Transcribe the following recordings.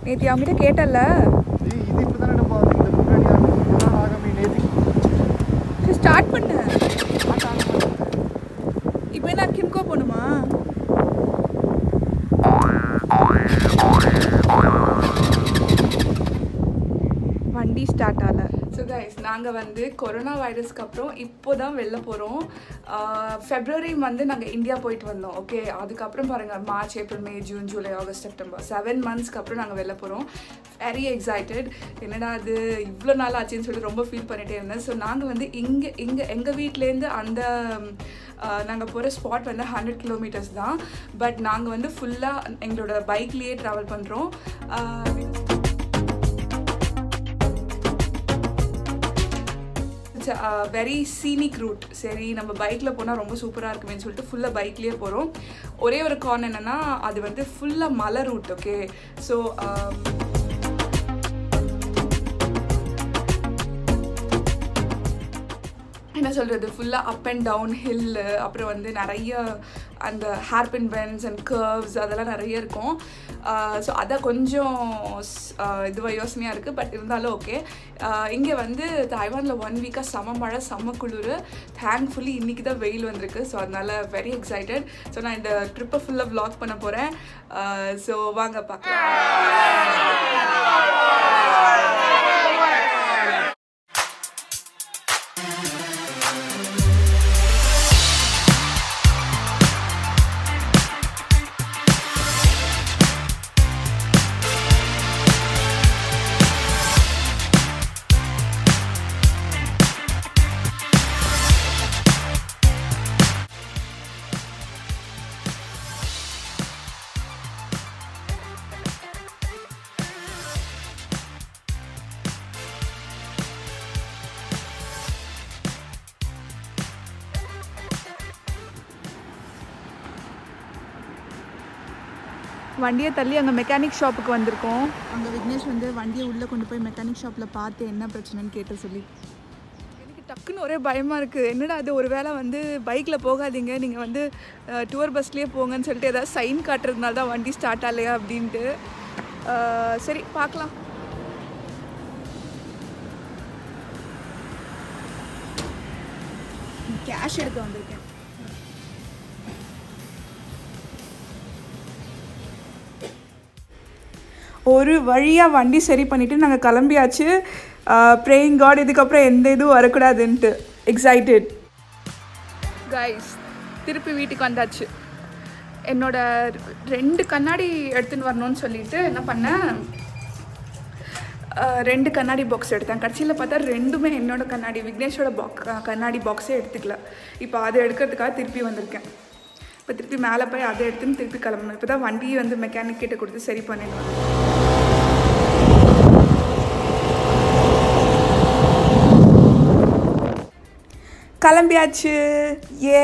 நேற்று அவங்ககிட்ட கேட்டல ஏய், இது இப்போ தானே நம்ம இந்த முன்னாடி ஆகாம நேற்று ஸ்டார்ட் பண்ணு இப்போ என்ன கிம்கோ போகணுமா வண்டி ஸ்டார்ட் ஆகல ஸோ கைஸ் நாங்கள் வந்து கொரோனா வைரஸ்க்கு அப்புறம் இப்போ தான் வெளில போகிறோம் ஃபெப்ரவரி வந்து நாங்கள் இந்தியா போயிட்டு வந்தோம் ஓகே அதுக்கப்புறம் பாருங்கள் March April May June July August September seven மந்த்ஸ்க்கு அப்புறம் நாங்கள் வெளில போகிறோம் வெரி எக்ஸைட்டட் என்னடா அது இவ்வளோ நாள் ஆச்சுன்னு சொல்லி ரொம்ப ஃபீல் பண்ணிகிட்டே இருந்தேன் ஸோ நாங்கள் வந்து இங்கே இங்கே எங்கள் வீட்டிலேருந்து அந்த நாங்கள் போகிற ஸ்பாட் வந்து ஹண்ட்ரட் கிலோமீட்டர்ஸ் தான் பட் நாங்கள் வந்து ஃபுல்லாக எங்களோட பைக்லேயே ட்ராவல் பண்ணுறோம் வெரி சீனிக் ரூட் சரி நம்ம பைக்கில் போனால் ரொம்ப சூப்பராக இருக்குமேன்னு சொல்லிட்டு ஃபுல்லாக பைக்லேயே போகிறோம் ஒரே ஒரு கார்ன் என்னென்னா அது வந்து ஃபுல்லாக மலை ரூட் ஓகே ஸோ என்ன சொல்கிறது ஃபுல்லாக அப் அண்ட் டவுன் ஹில்லு அப்புறம் வந்து நிறைய அந்த ஹேர்பின் பென்ஸ் அண்ட் கர்வ்ஸ் அதெல்லாம் நிறைய இருக்கும் ஸோ அதை கொஞ்சம் இதுவாக யோசனையாக இருக்குது பட் இருந்தாலும் ஓகே இங்கே வந்து தாய்வானில் ஒன் வீக்காக செம மழை செம்ம குளிர் தேங்க்ஃபுல்லி இன்றைக்கி தான் வெயில் வந்திருக்கு ஸோ அதனால் வெரி எக்ஸைட்டட் ஸோ நான் இந்த ட்ரிப்பை ஃபுல்லாக வ்ளாக் பண்ண போகிறேன் ஸோ வாங்க பார்க்கலாம் வண்டியை தள்ளி அங்கே மெக்கானிக் ஷாப்புக்கு வந்திருக்கோம் அங்கே விக்னேஷ் வந்து வண்டியை உள்ளே கொண்டு போய் மெக்கானிக் ஷாப்பில் பார்த்து என்ன பிரச்சனைன்னு கேட்டு சொல்லி எனக்கு டக்குன்னு ஒரே பயமாக இருக்குது என்னடா அது ஒரு வேளை வந்து பைக்கில் போகாதீங்க நீங்கள் வந்து டூர் பஸ்லேயே போங்கன்னு சொல்லிட்டு ஏதாவது சைன் காட்டுறதுனால தான் வண்டி ஸ்டார்ட் ஆகலையா அப்படின்ட்டு அஹ், சரி பார்க்கலாம் கேஷ் எடுக்க வந்திருக்கேன் ஒரு வழியாக வண்டி சரி பண்ணிவிட்டு நாங்கள் கிளம்பியாச்சு ப்ரேயிங் காட் இதுக்கப்புறம் எந்த இதுவும் வரக்கூடாதுன்ட்டு எக்ஸைட்டட் கைஸ் திருப்பி வீட்டுக்கு வந்தாச்சு என்னோட ரெண்டு கண்ணாடி எடுத்துன்னு வரணும்னு சொல்லிட்டு என்ன பண்ணேன் அஹ், ரெண்டு கண்ணாடி பாக்ஸ் எடுத்தேன் கடைசியில் பார்த்தா ரெண்டுமே என்னோட கண்ணாடி விக்னேஷோட பாக் கண்ணாடி பாக்ஸே எடுத்துக்கல இப்போ அதை எடுக்கிறதுக்காக திருப்பி வந்திருக்கேன் இப்போ திருப்பி மேலே போய் அதை எடுத்துன்னு திருப்பி கிளம்பணும் இப்போ தான் வண்டியை வந்து மெக்கானிக் கிட்ட கொடுத்து சரி பண்ணிடுவேன் கிளம்பியாச்சு ஏ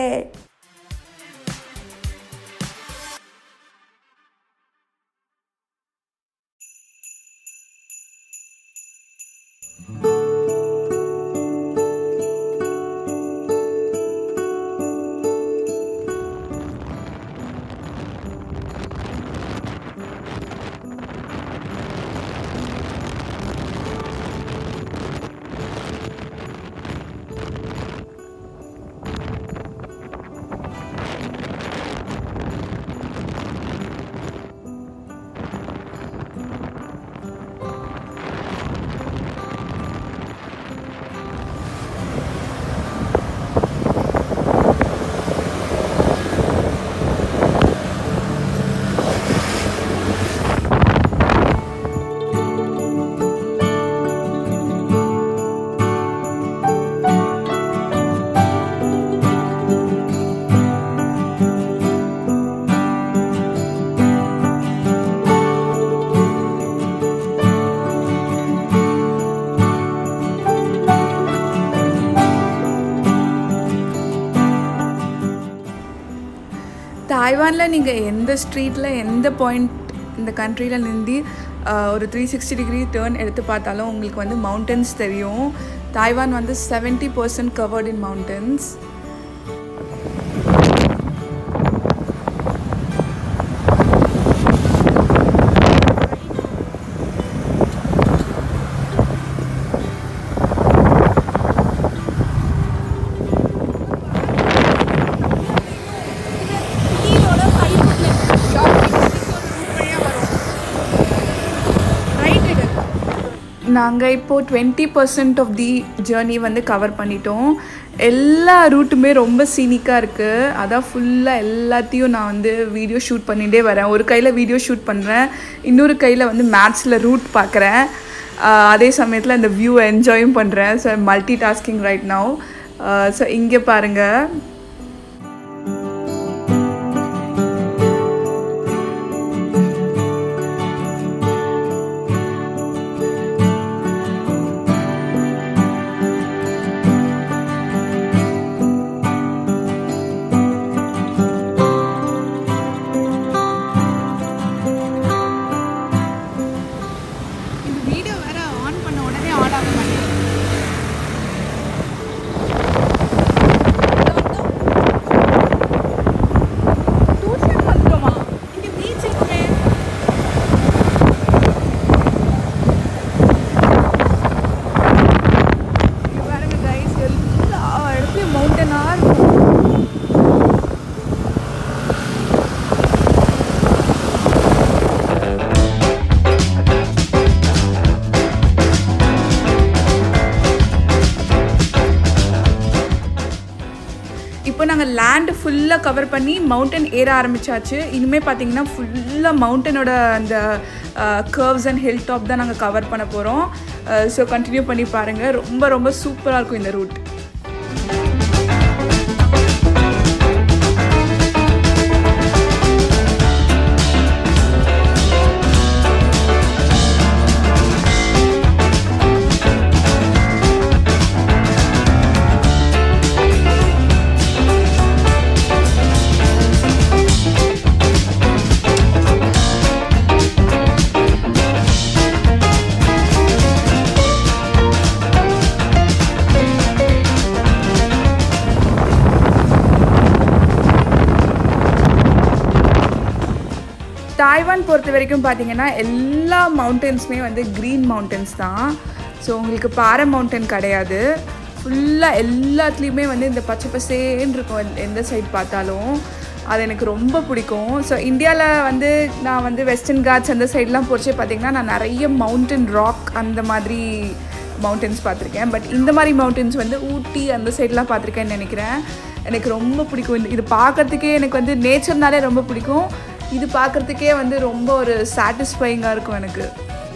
தாய்வானில் நீங்கள் எந்த ஸ்ட்ரீட்டில் எந்த பாயிண்ட் இந்த கண்ட்ரியில் நிந்தி ஆஹ், ஒரு த்ரீ சிக்ஸ்டி டிகிரி டேர்ன் எடுத்து பார்த்தாலும் உங்களுக்கு வந்து மவுண்டன்ஸ் தெரியும் தாய்வான் வந்து seventy percent covered in mountains நாங்கள் இப்போது twenty percent of the journey வந்து கவர் பண்ணிட்டோம் எல்லா ரூட்டுமே ரொம்ப சீனிக்காக இருக்குது அதான் ஃபுல்லாக எல்லாத்தையும் நான் வந்து வீடியோ ஷூட் பண்ணிகிட்டே வரேன் ஒரு கையில் வீடியோ ஷூட் பண்ணுறேன் இன்னொரு கையில் வந்து மேட்ஸில் ரூட் பார்க்குறேன் அதே சமயத்தில் இந்த வியூ என்ஜாயும் பண்ணுறேன் so multi tasking right now so இங்கே பாருங்கள் இந்த வீடியோ வேற ஆன் பண்ண உடனே ஆன் ஆக மாட்டேங்குது டியூஷன் வந்துட்டோமா இங்க பீச் இருக்குமே இங்க பாருங்க guys, எல்லா இடத்துலயும் mountain ஆ இருக்கும் இப்போ நாங்கள் லேண்டு ஃபுல்லாக கவர் பண்ணி மவுண்டன் ஏற ஆரம்பிச்சாச்சு இனிமேல் பார்த்தீங்கன்னா ஃபுல்லாக மவுண்டனோட அந்த கர்வ்ஸ் அண்ட் ஹில் டாப் தான் நாங்கள் கவர் பண்ண போகிறோம் ஸோ கண்டினியூ பண்ணி பாருங்கள் ரொம்ப ரொம்ப சூப்பராக இருக்கும் இந்த ரூட் தாய்வான் பொறுத்த வரைக்கும் பார்த்தீங்கன்னா எல்லா மவுண்டன்ஸுமே வந்து க்ரீன் மவுண்டன்ஸ் தான் ஸோ உங்களுக்கு பாறை மவுண்டன் கிடையாது ஃபுல்லாக எல்லாத்துலேயுமே வந்து இந்த பச்சை பசேன்னு இருக்கும் எந்த- எந்த சைடு பார்த்தாலும் அது எனக்கு ரொம்ப பிடிக்கும் ஸோ இந்தியாவில் வந்து நான் வந்து வெஸ்டர்ன் காட்ஸ் அந்த சைட்லாம் போச்சு பார்த்தீங்கன்னா நான் நிறைய மவுண்டன் ராக் அந்த மாதிரி மவுண்டன்ஸ் பார்த்துருக்கேன் பட் இந்த மாதிரி மவுண்டன்ஸ் வந்து ஊட்டி அந்த சைட்லாம் பார்த்துருக்கேன்னு நினைக்கிறேன் எனக்கு ரொம்ப பிடிக்கும் இந்த- இது பார்க்கறதுக்கே எனக்கு வந்து நேச்சர்னாலே ரொம்ப பிடிக்கும் இது பார்க்கறதுக்கே வந்து ரொம்ப ஒரு சாட்டிஸ்ஃபைங்காக இருக்கும் எனக்கு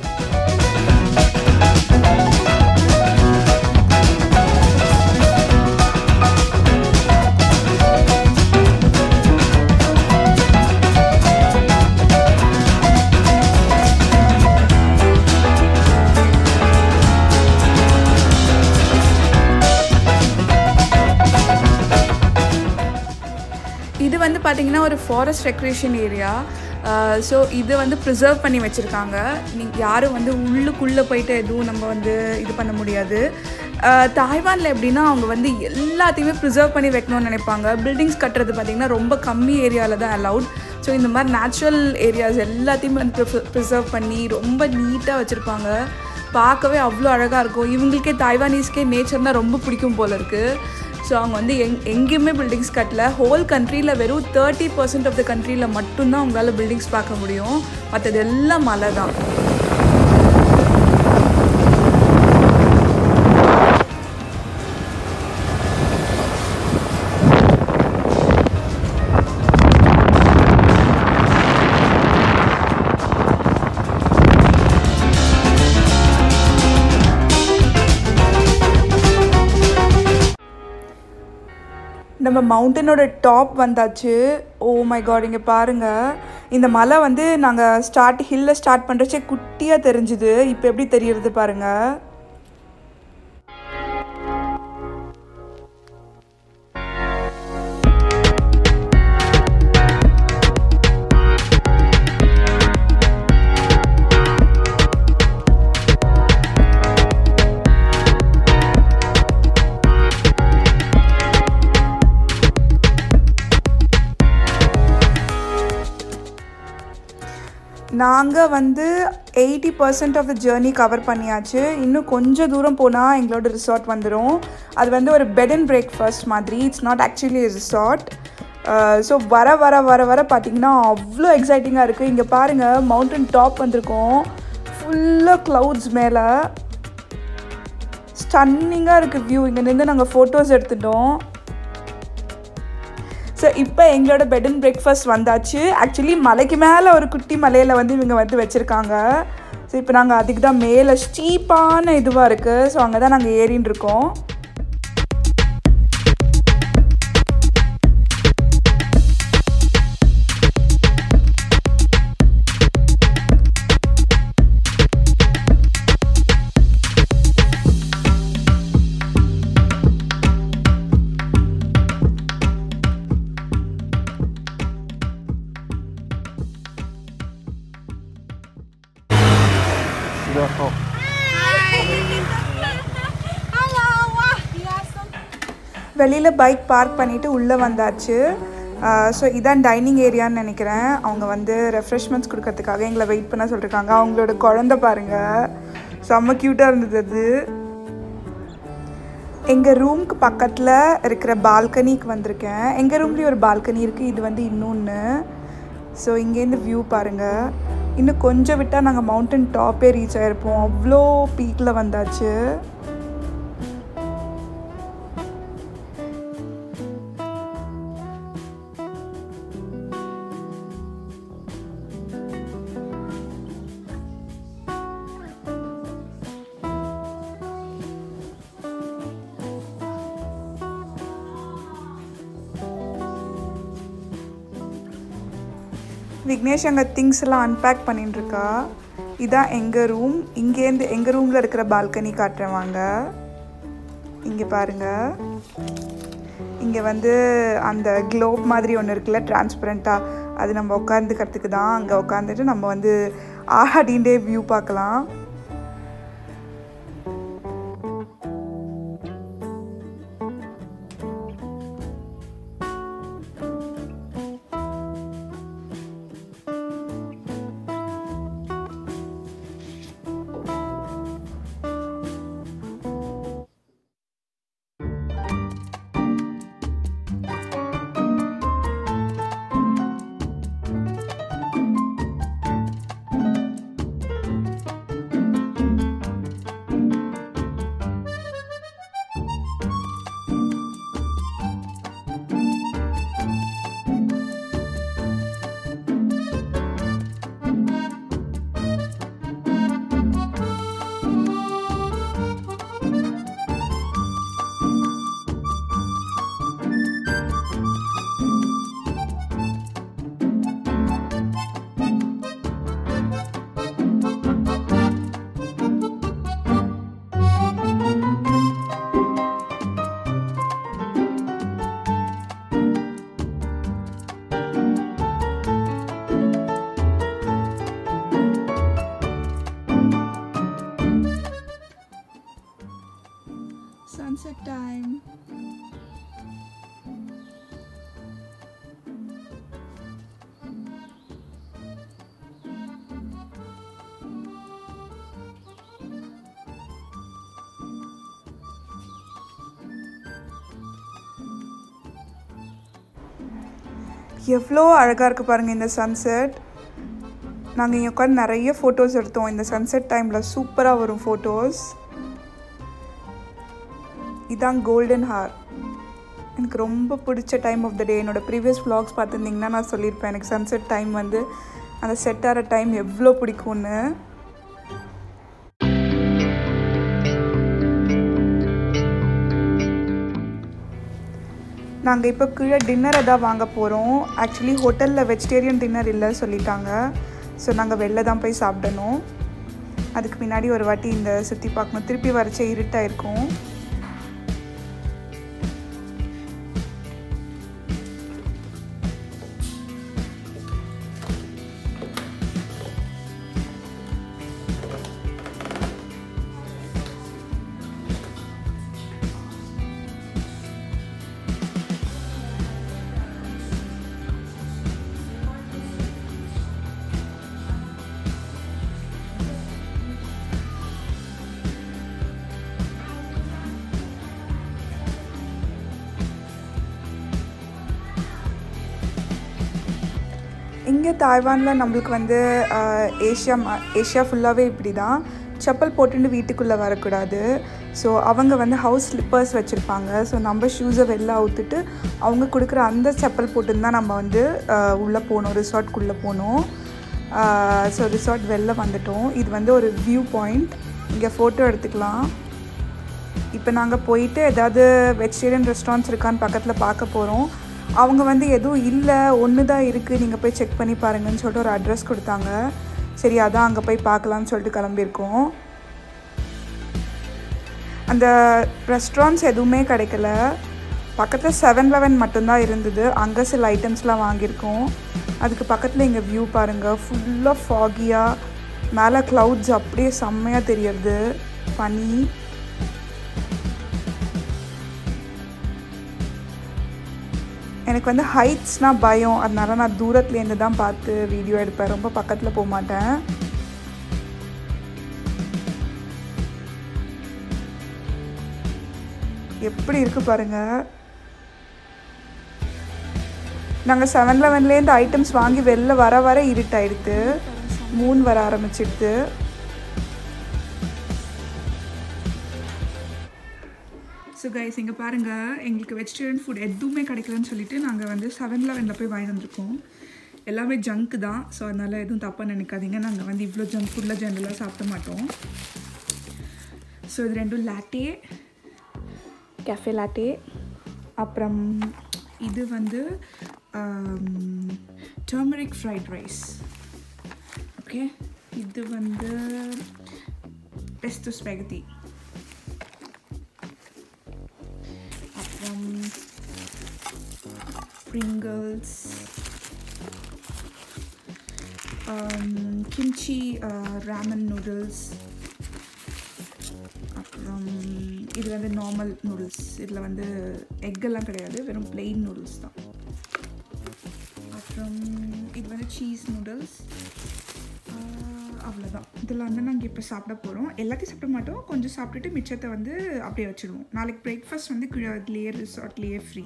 இது வந்து பார்த்தீங்கன்னா ஒரு ஃபாரஸ்ட் ரெக்ரேஷன் ஏரியா ஸோ இது வந்து ப்ரிசர்வ் பண்ணி வச்சுருக்காங்க நீங்கள் யாரும் வந்து உள்ளுக்குள்ளே போயிட்டு எதுவும் நம்ம வந்து இது பண்ண முடியாது அஹ், தாய்வானில் எப்படின்னா அவங்க வந்து எல்லாத்தையுமே ப்ரிசர்வ் பண்ணி வைக்கணும்னு நினைப்பாங்க பில்டிங்ஸ் கட்டுறது பார்த்திங்கன்னா ரொம்ப கம்மி ஏரியாவில் தான் அலவுட் ஸோ இந்த மாதிரி நேச்சுரல் ஏரியாஸ் எல்லாத்தையுமே வந்து ப்ரிசர்வ் பண்ணி ரொம்ப நீட்டாக வச்சுருப்பாங்க பார்க்கவே அவ்வளோ அழகாக இருக்கும் இவங்களுக்கே தாய்வானீஸ்க்கே நேச்சர்னால் ரொம்ப பிடிக்கும் போல இருக்குது ஸோ அவங்க வந்து எங் எங்கேயுமே பில்டிங்ஸ் கட்டல ஹோல் கண்ட்ரியில் வெறும் தேர்ட்டி பர்சன்ட் ஆஃப் த கண்ட்ரியில் மட்டும்தான் அவங்களால பில்டிங்ஸ் பார்க்க முடியும் மற்றது எல்லாம் மலை தான் நம்ம மவுண்டனோட டாப் வந்தாச்சு ஓ மை காட் இங்கே பாருங்கள் இந்த மலை வந்து நாங்கள் ஸ்டார்ட் ஹில்ல ஸ்டார்ட் பண்ணுறச்சே குட்டியாக தெரிஞ்சுது இப்போ எப்படி தெரியறது பாருங்கள் நாங்கள் வந்து eighty percent of the journey cover பண்ணியாச்சு இன்னும் கொஞ்சம் தூரம் போனால் எங்களோட ரிசார்ட் வந்துடும் அது வந்து ஒரு பெட் அண்ட் பிரேக்ஃபாஸ்ட் மாதிரி it's not actually resort so வர வர வர வர பார்த்தீங்கன்னா அவ்வளோ எக்ஸைட்டிங்காக இருக்குது இங்கே பாருங்கள் மவுண்டன் டாப் வந்திருக்கோம் ஃபுல்லாக க்ளவுட்ஸ் மேலே ஸ்டன்னிங்காக இருக்குது வியூ இங்கே நின்று நாங்கள் ஃபோட்டோஸ் எடுத்துட்டோம் ஸோ இப்போ எங்களோட பெட் அண்ட் பிரேக்ஃபாஸ்ட் வந்தாச்சு ஆக்சுவலி மலைக்கு மேலே ஒரு குட்டி மலையில் வந்து இவங்க வந்து வச்சுருக்காங்க ஸோ இப்போ நாங்கள் அதுக்கு தான் மேலே ஸ்டீப்பான இதுவாக இருக்குது ஸோ அங்கே தான் நாங்கள் ஏறின்னு இருக்கோம் Wow. வெளியில் பைக் பார்க் பண்ணிவிட்டு உள்ளே வந்தாச்சு ஸோ இதான் டைனிங் ஏரியான்னு நினைக்கிறேன் அவங்க வந்து ரெஃப்ரெஷ்மெண்ட்ஸ் கொடுக்கறதுக்காக எங்களை வெயிட் பண்ண சொல்லியிருக்காங்க அவங்களோட குழந்த பாருங்கள் செம்ம க்யூட்டாக இருந்தது அது எங்கள் ரூம்க்கு பக்கத்தில் இருக்கிற பால்கனிக்கு வந்திருக்கேன் எங்கள் ரூம்லேயும் ஒரு பால்கனி இருக்குது இது வந்து இன்னொன்று ஸோ இங்கேருந்து வியூ பாருங்கள் இன்னும் கொஞ்சம் விட்டால் நாங்கள் மவுண்டன் டாப்பே ரீச் ஆகிருப்போம் அவ்வளோ பீக்கில் வந்தாச்சு விக்னேஷ் அங்கே திங்ஸ் எல்லாம் அன்பேக் பண்ணிட்டு இருக்கா இதான் எங்கள் ரூம் இங்கேருந்து எங்கள் ரூமில் இருக்கிற பால்கனி காட்டுறேன் வாங்க இங்கே பாருங்க இங்கே வந்து அந்த க்ளோப் மாதிரி ஒன்று இருக்குல்ல டிரான்ஸ்பரண்ட்டாக அது நம்ம உட்காந்துக்கிறதுக்கு தான் அங்கே உட்காந்துட்டு நம்ம வந்து ஆடிண்டே வியூ பார்க்கலாம் Sunset time. எவ்வளோ அழகாக இருக்குது பாருங்கள் இந்த சன்செட் நாங்கள் இங்கே உட்காந்து நிறைய ஃபோட்டோஸ் எடுத்தோம் இந்த சன்செட் டைமில் சூப்பராக வரும் ஃபோட்டோஸ் இதான் கோல்டன் ஹார் எனக்கு ரொம்ப பிடிச்ச டைம் ஆஃப் த டே என்னோட ப்ரீவியஸ் vlogs பார்த்துருந்தீங்கன்னா நான் சொல்லியிருப்பேன் எனக்கு சன்செட் டைம் வந்து அந்த செட் ஆகிற டைம் எவ்வளோ பிடிக்கும்னு நாங்கள் இப்போ கீழே டின்னர் எதாவது வாங்க போகிறோம் ஆக்சுவலி ஹோட்டலில் வெஜிடேரியன் டின்னர் இல்லை சொல்லிட்டாங்க ஸோ நாங்கள் வெளில தான் போய் சாப்பிடணும் அதுக்கு முன்னாடி ஒரு வாட்டி இந்த சுற்றி பார்க்கணும் திருப்பி வரைச்சே இருட்டாயிருக்கும் இங்கே தாய்வானில் நம்மளுக்கு வந்து ஆஹ், ஏஷியா ம- ஏஷியா ஃபுல்லாகவே இப்படி தான் செப்பல் போட்டுட்டு வீட்டுக்குள்ளே வரக்கூடாது ஸோ அவங்க வந்து ஹவுஸ் ஸ்லிப்பர்ஸ் வச்சுருப்பாங்க ஸோ நம்ம ஷூஸை வெளில அவுத்துட்டு அவங்க கொடுக்குற அந்த செப்பல் போட்டுன்னு தான் நம்ம வந்து உள்ளே போகணும் ரிசார்ட்குள்ளே போகணும் ஸோ ரிசார்ட் வெளில வந்துட்டோம் இது வந்து ஒரு வியூ பாயிண்ட் இங்கே ஃபோட்டோ எடுத்துக்கலாம் இப்போ நாங்கள் போயிட்டு ஏதாவது வெஜிடேரியன் ரெஸ்டாரண்ட்ஸ் இருக்கான்னு பக்கத்தில் பார்க்க போகிறோம் அவங்க வந்து எதுவும் இல்லை ஒன்று தான் இருக்குது நீங்கள் போய் செக் பண்ணி பாருங்கன்னு சொல்லிட்டு ஒரு அட்ரஸ் கொடுத்தாங்க சரி அதான் அங்கே போய் பார்க்கலான்னு சொல்லிட்டு கிளம்பியிருக்கோம் அந்த ரெஸ்டாரண்ட்ஸ் எதுவுமே கிடைக்கல பக்கத்தில் செவன் லெவன் மட்டும்தான் இருந்தது அங்கே சில ஐட்டம்ஸ்லாம் வாங்கியிருக்கோம் அதுக்கு பக்கத்தில் இங்கே வியூ பாருங்கள் ஃபுல்லாக ஃபாகியாக மேலே க்ளவுட்ஸ் அப்படியே செம்மையாக தெரியறது பனி எனக்கு வந்து ஹைட்ஸ்னால் பயம் அதனால நான் தூரத்துலேருந்து தான் பார்த்து வீடியோ எடுப்பேன் ரொம்ப பக்கத்தில் போக மாட்டேன் எப்படி இருக்கு பாருங்க நாங்கள் செவன் லெவன்லேருந்து ஐட்டம்ஸ் வாங்கி வெளில வர வர இருட்டாயிடுது மூன் வர ஆரம்பிச்சிடுது ஸோ கைஸ் இங்கே பாருங்கள் எங்களுக்கு வெஜிடேரியன் ஃபுட் எதுவுமே கிடைக்கலன்னு சொல்லிட்டு நாங்கள் வந்து செவன் லெவனில் போய் வாங்கி வந்திருக்கோம் எல்லாமே ஜங்க்கு தான் ஸோ அதனால் எதுவும் தப்பாக நினைக்காதீங்க நாங்கள் வந்து இவ்வளோ ஜங்க் ஃபுட்டில் ஜென்ரலாக சாப்பிட மாட்டோம் ஸோ இது ரெண்டும் லாட்டே கேஃபே லாட்டே அப்புறம் இது வந்து டர்மரிக் ஃப்ரைட் ரைஸ் ஓகே இது வந்து பெஸ்டோ ஸ்பெகதி அப்புறம் Pringles கிம்ச்சி ராமன் நூடுல்ஸ் அப்புறம் இது வந்து நார்மல் நூடுல்ஸ் இதில் வந்து எக்கெல்லாம் கிடையாது வெறும் பிளெயின் நூடுல்ஸ் தான் அப்புறம் இது வந்து சீஸ் நூடுல்ஸ் அவ்வளோதான் இதில் வந்து நாங்கள் இப்போ சாப்பிட போகிறோம் எல்லாத்தையும் சாப்பிட மாட்டோம் கொஞ்சம் சாப்பிட்டுட்டு மிச்சத்தை வந்து அப்படியே வச்சுடுவோம் நாளைக்கு பிரேக்ஃபாஸ்ட் வந்து கீழே அதுலேயே ரிசார்ட்லேயே ஃப்ரீ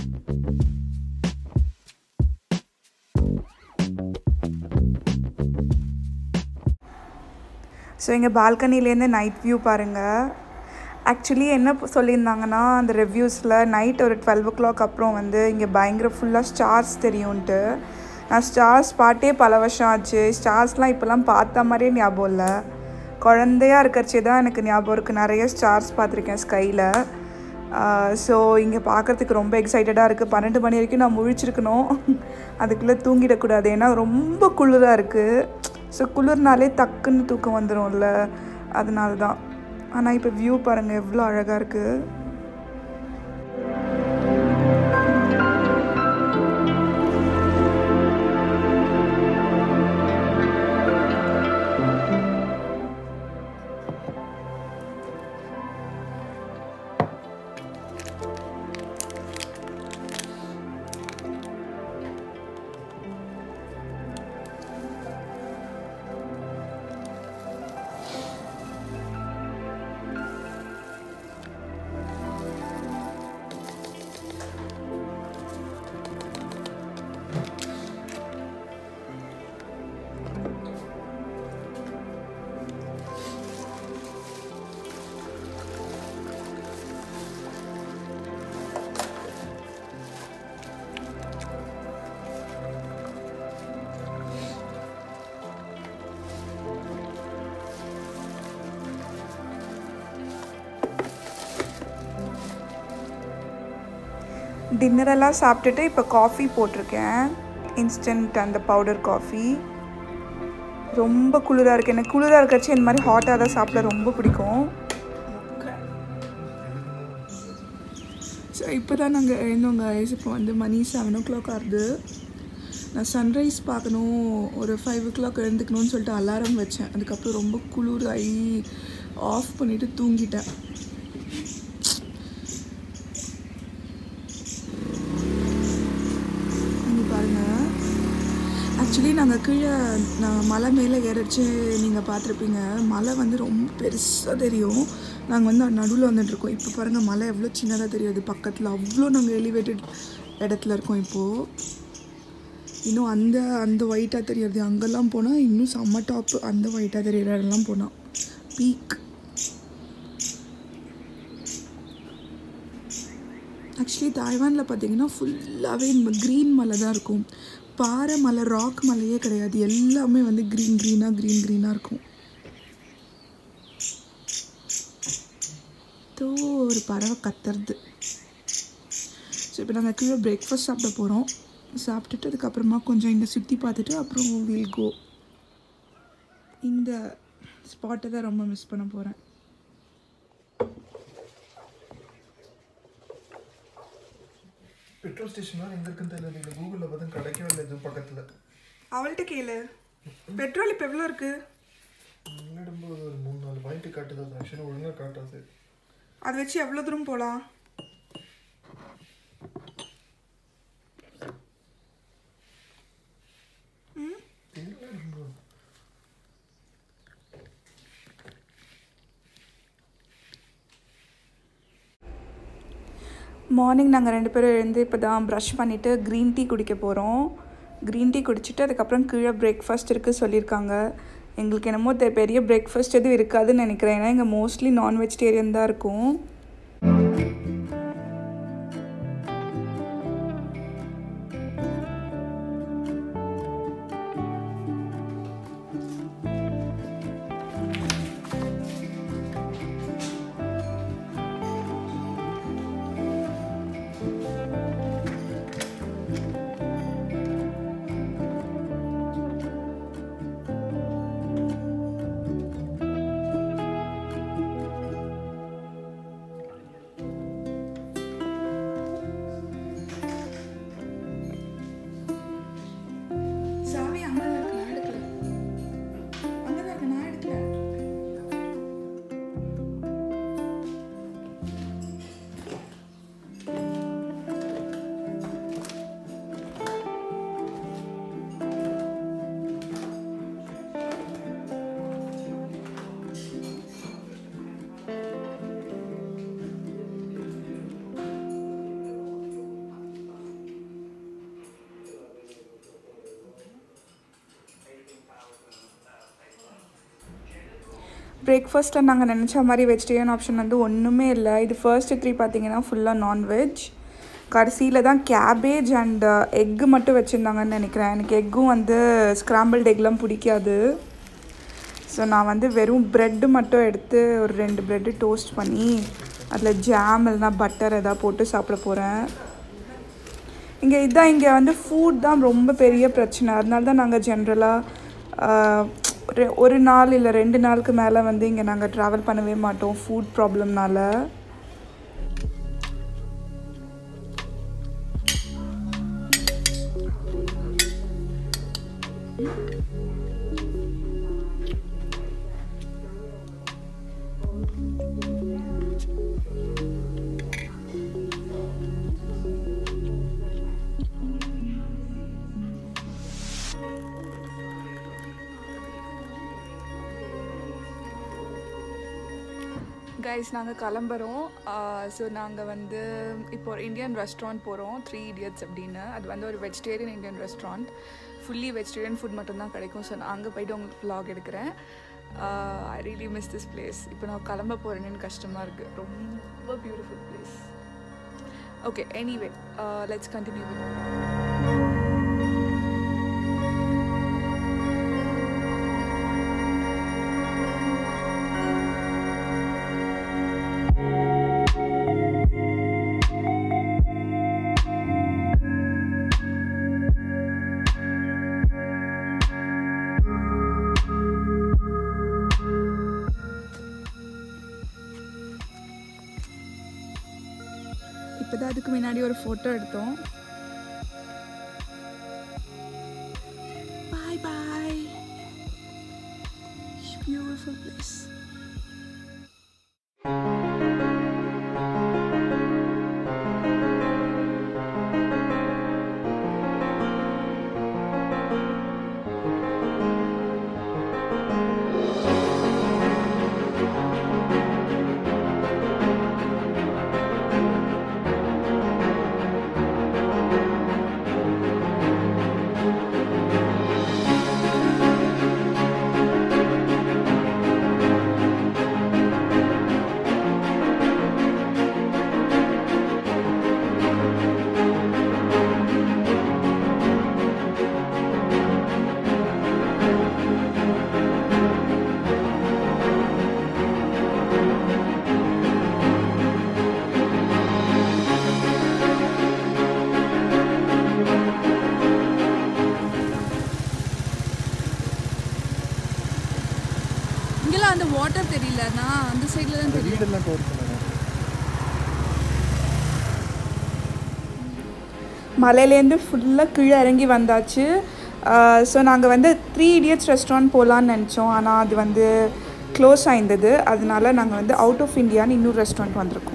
ஸோ இங்கே பால்கனிலேருந்து நைட் வியூ பாருங்கள் ஆக்சுவலி என்ன சொல்லியிருந்தாங்கன்னா அந்த ரிவ்யூஸில் நைட் ஒரு டுவெல் ஓ கிளாக் அப்புறம் வந்து இங்கே பயங்கர ஃபுல்லாக ஸ்டார்ஸ் தெரியும்ன்ட்டு நான் ஸ்டார்ஸ் பாட்டே பல வருஷம் ஆச்சு ஸ்டார்ஸ்லாம் இப்போலாம் பார்த்த மாதிரியே ஞாபகம் இல்லை குழந்தையா இருக்கிறச்சே தான் எனக்கு ஞாபகம் இருக்குது நிறைய ஸ்டார்ஸ் பார்த்துருக்கேன் ஸ்கையில் ஸோ இங்கே பார்க்குறதுக்கு ரொம்ப எக்ஸைட்டடாக இருக்குது பன்னெண்டு மணி வரைக்கும் நான் முழிச்சிருக்கணும் அதுக்குள்ளே தூங்கிடக்கூடாது ஏன்னா ரொம்ப குளிராக இருக்குது ஸோ குளிர்னாலே டக்குன்னு தூக்கம் வந்துடும்ல அதனால தான் ஆனால் இப்போ வியூ பாருங்கள் எவ்வளோ அழகாக இருக்குது டின்னரெல்லாம் சாப்பிட்டுட்டு இப்போ காஃபி போட்டிருக்கேன் இன்ஸ்டன்ட் அந்த பவுடர் காஃபி ரொம்ப குளிராக இருக்குது எனக்கு குளிராக இருக்கிறச்சு இந்த மாதிரி ஹாட்டாக தான் சாப்பிட ரொம்ப பிடிக்கும் ஸோ இப்போ தான் நாங்கள் எழுந்தோங்க இப்போ வந்து மணி செவன் ஓ கிளாக் ஆகுது நான் சன்ரைஸ் பார்க்கணும் ஒரு ஃபைவ் ஓ கிளாக் எழுந்துக்கணும்னு சொல்லிட்டு அலாரம் வச்சேன் அதுக்கப்புறம் ரொம்ப குளிராகி ஆஃப் பண்ணிவிட்டு தூங்கிட்டேன் இங்கே பாருங்கள் ஆக்சுவலி நாங்கள் கீழே நான் மலை மேலே ஏறச்சு நீங்கள் பார்த்துருப்பீங்க மலை வந்து ரொம்ப பெருசாக தெரியும் நாங்கள் வந்து நடுவில் வந்துட்டுருக்கோம் இப்போ பாருங்கள் மலை எவ்வளோ சின்னதாக தெரியுது பக்கத்தில் அவ்வளோ நாங்கள் எலிவேட்டட் இடத்துல இருக்கோம் இப்போது இன்னும் அந்த அந்த ஒயிட்டாக தெரியறது அங்கெல்லாம் போனால் இன்னும் செம்ம டாப்பு அந்த ஒயிட்டாக தெரியிற இடம்லாம் போனால் பீக் ஆக்சுவலி தாய்வானில் பார்த்தீங்கன்னா ஃபுல்லாகவே க்ரீன் மலை தான் இருக்கும் பாறை மலை ராக் மலையே கிடையாது எல்லாமே வந்து க்ரீன் க்ரீனாக க்ரீன் க்ரீனாக இருக்கும் தோ ஒரு பறவை கத்துறது ஸோ இப்போ நாங்கள் கீழே பிரேக்ஃபாஸ்ட் சாப்பிட போகிறோம் சாப்பிட்டுட்டு அதுக்கப்புறமா கொஞ்சம் இங்கே சுற்றி பார்த்துட்டு அப்புறம் வில் கோ இந்த ஸ்பாட்டை தான் ரொம்ப மிஸ் பண்ண போகிறேன் பெட்ரோல் ஸ்டேஷன்லாம் எங்கே இருக்குன்னு தெரியல இல்லை கூகுளில் பார்த்து கிடைக்கவே இல்லை இது பக்கத்தில் அவள்கிட்ட கேளு பெட்ரோல் இப்போ எவ்வளோ இருக்குது முன்னாடி ஒரு மூணு நாலு பாயிண்ட் காட்டுது அது ஆக்சுவலாக ஒழுங்காக காட்டாது அதை வச்சு எவ்வளோ தூரம் போகலாம் தெரியல ரொம்ப. மார்னிங் நாங்கள் ரெண்டு பேரும் எழுந்து இப்போ தான் ப்ரஷ் பண்ணிவிட்டு க்ரீன் டீ குடிக்க போகிறோம் க்ரீன் டீ குடிச்சிட்டு அதுக்கப்புறம் கீழே பிரேக்ஃபாஸ்ட் இருக்குது சொல்லியிருக்காங்க எங்களுக்கு என்னமோ தெ- பெரிய பிரேக்ஃபாஸ்ட் எதுவும் இருக்காதுன்னு நினைக்கிறேன் ஏன்னா இங்கே மோஸ்ட்லி நான் வெஜிடேரியன் தான் இருக்கும் சாவி அங்கே தான் இருக்கு நான் எடுக்கல அங்கே தான் இருக்கு நான் எடுக்கல பிரேக்ஃபாஸ்ட்டில் நாங்கள் நினச்ச மாதிரி வெஜிடேரியன் ஆப்ஷன் வந்து ஒன்றுமே இல்லை இது ஃபர்ஸ்ட் த்ரீ பார்த்தீங்கன்னா ஃபுல்லாக நான்வெஜ் கடைசியில் தான் கேபேஜ் அண்ட் எக்கு மட்டும் வச்சுருந்தாங்கன்னு நினைக்கிறேன் எனக்கு எக்கும் வந்து ஸ்க்ராம்பிள்டு எக்லாம் பிடிக்காது ஸோ நான் வந்து வெறும் ப்ரெட்டு மட்டும் எடுத்து ஒரு ரெண்டு ப்ரெட்டு டோஸ்ட் பண்ணி அதில் ஜாம் இல்லைனா பட்டர் எதாவது போட்டு சாப்பிட போகிறேன் இங்கே இதான் இங்கே வந்து ஃபுட் தான் ரொம்ப பெரிய பிரச்சனை அதனால தான் நாங்கள் ஜென்ரலாக ஒரு நாள் இல்லை ரெண்டு நாளுக்கு மேலே வந்து இங்கே நாங்கள் ட்ராவல் பண்ணவே மாட்டோம் ஃபுட் ப்ராப்ளம்னால கைஸ் நாங்கள் கிளம்புறோம் ஸோ நாங்கள் வந்து இப்போ ஒரு இந்தியன் ரெஸ்டாரண்ட் போகிறோம் த்ரீ இடியட்ஸ் அப்படின்னு அது வந்து ஒரு vegetarian Indian restaurant fully vegetarian food மட்டும்தான் கிடைக்கும் ஸோ நான் அங்கே போயிட்டு உங்களுக்கு vlog எடுக்கிறேன் I really miss this place இப்போ நான் கிளம்ப போகிறேன்னு கஷ்டமாக இருக்குது ரொம்ப beautiful place okay anyway let's continue with இப்போ தான் அதுக்கு முன்னாடி ஒரு ஃபோட்டோ எடுத்தோம் பாய் பாய் பியூட்டிஃபுல் பிளேஸ் தெரியல நான் அந்த சைடில் தான் இந்த தெரியும் வீடெல்லாம் கவர் பண்ணணும் மலையிலேருந்து ஃபுல்லாக கீழே இறங்கி வந்தாச்சு ஸோ நாங்கள் வந்து த்ரீ இடியட்ஸ் ரெஸ்டாரண்ட் போகலான்னு நினச்சோம் ஆனால் அது வந்து க்ளோஸ் ஆயிருந்தது அதனால நாங்கள் வந்து அவுட் ஆஃப் இந்தியான்னு இன்னொரு ரெஸ்டாரண்ட் வந்திருக்கோம்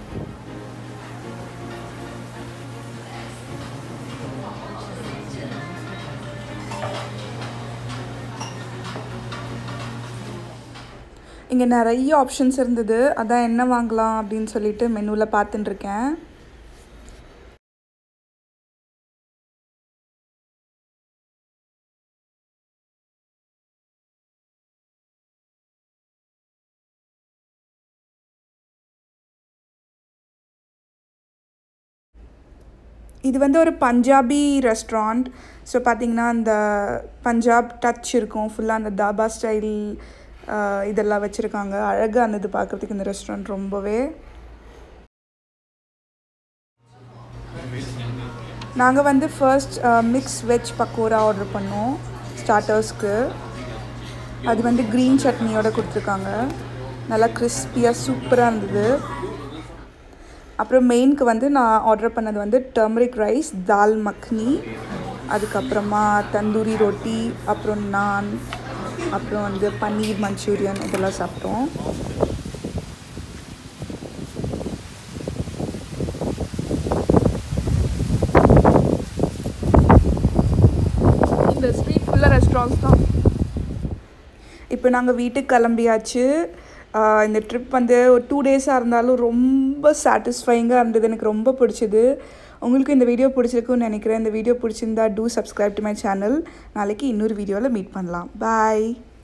இங்கே நிறைய ஆப்ஷன்ஸ் இருந்தது அதான் என்ன வாங்கலாம் அப்படின்னு சொல்லிட்டு மெனுவில் பார்த்துட்டு இருக்கேன் இது வந்து ஒரு பஞ்சாபி ரெஸ்டாரண்ட் ஸோ பார்த்தீங்கன்னா அந்த பஞ்சாப் டச் இருக்கும் ஃபுல்லாக அந்த தாபா ஸ்டைல் இதெல்லாம் வச்சுருக்காங்க அழகாக இருந்தது பார்க்குறதுக்கு இந்த ரெஸ்டாரண்ட் ரொம்பவே நாங்கள் வந்து first mix veg pakora order பண்ணோம் ஸ்டார்டர்ஸ்க்கு அது வந்து க்ரீன் சட்னியோட கொடுத்துருக்காங்க நல்லா கிறிஸ்பியாக சூப்பராக இருந்தது அப்புறம் மெயினுக்கு வந்து நான் ஆர்டர் பண்ணது வந்து டர்மரிக் ரைஸ் தால் மக்னி அதுக்கப்புறமா தந்தூரி ரொட்டி அப்புறம் நான் அப்புறம் வந்து பன்னீர் மஞ்சூரியன் இதெல்லாம் சாப்பிட்டோம் இந்த ஸ்ட்ரீட் ஃபுல்லாக ரெஸ்டாரண்ட்ஸ் தான் இப்போ நாங்கள் வீட்டுக்கு கிளம்பியாச்சு ஆஹ் இந்த ட்ரிப் வந்து ஒரு டூ டேஸாக இருந்தாலும் ரொம்ப சாட்டிஸ்ஃபைங்காக இருந்தது எனக்கு ரொம்ப பிடிச்சது உங்களுக்கு இந்த வீடியோ பிடிச்சிருக்குன்னு நினைக்கிறேன் இந்த வீடியோ பிடிச்சிருந்தா do subscribe to my channel நாளைக்கு இன்னொரு வீடியோவில் மீட் பண்ணலாம் பாய்